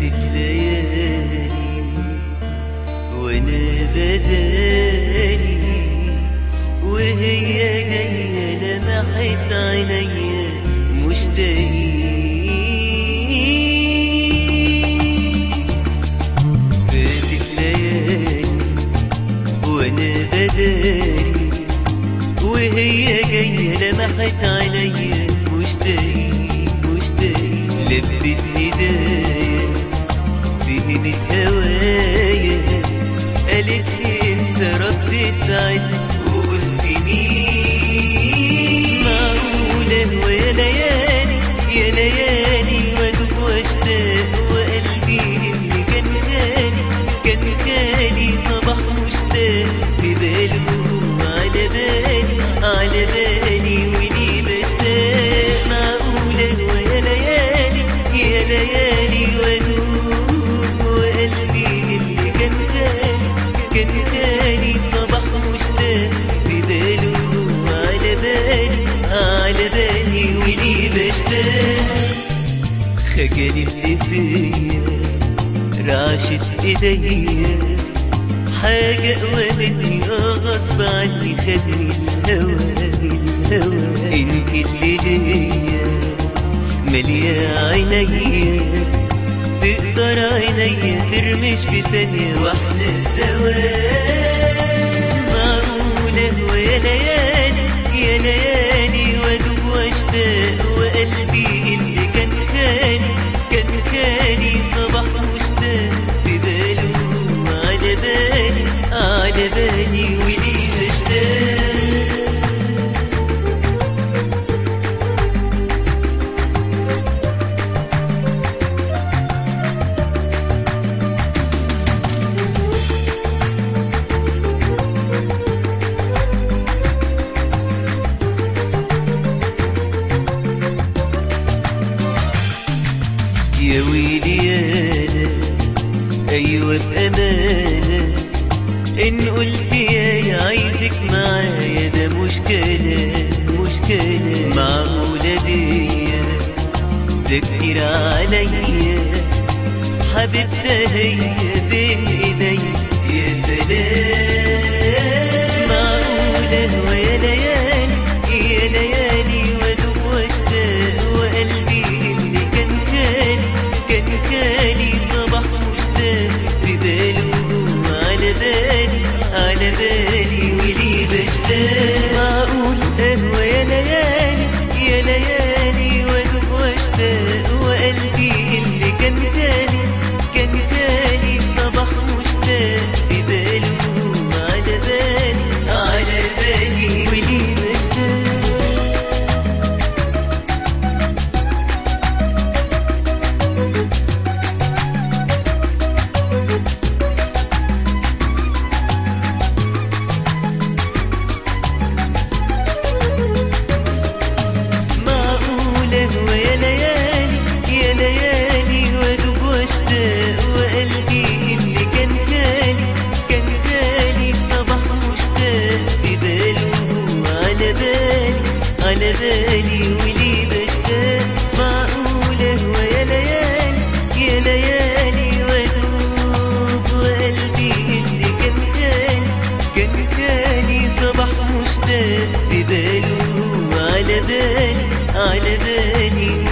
فاتت ليالي وانا بدالي وهي جاية لمحت عينيا مشتاقين فاتت ليالي وانا بدالي وهي جاية لمحت عينيا مشتاقين مشتاقين لبت ندايا فهمت هوايا قالت لي انت رديت ساعتها وقلت مين معقولة ويا ليالي يا ليالي وادوب واشتاق وقلبي اللي كان خالي كان خالي صباح مشتاق بباله على بالي على بالي ولي بشتاق معقولة ويا ليالي يا ليالي وادوب وقلبي اللي كان خالي كان خالي صباح مشتاق بباله على بالي على بالي ولي بشتاق خجل اللي فيا رعشت ايديا حاجة قومتني اه غصب عني خدني الهوى الهوى انت اللي ليا مالية عينيا تقدر عينيا ترمش في ثانية واحدة الزواج معقولة ويا ليالي يا ليالي وادوب واشتاق وقلبي اللي كان خالي كان خالي صباح مشتاق في باله على بالي على بالي ولي بشتاق يا ويلي يانا ايوه بامانه ان قلت يا يا عايزك معايا ده مشكله مشكله معقوله ديا ده كتير عليا حبيبتها هي بين ايدي يا سلام معقوله ويا ليالي يا ليالي وادوب واشتاق وقلبي اللي كان خالي كان خالي صباح مشتاق في باله على بالي على بالي ولي بشتاق معقول قهوة يا ليالي يا ليالي وادوب واشتاق وقلبي اللي كان خالي كان خالي صباح مشتاق في باله على بالي على بالي ولي بشتاق معقولة ويا ليالي يا ليالي وادوب واشتاق وقلبي اللي كان خالي كان خالي صباح مشتاق في باله على بالي على بالي ولي بشتاق معقولة ويا ليالي يا ليالي وادوب وقلبي اللي كان خالي كان خالي صباح مشتاق في باله على بالي على بالي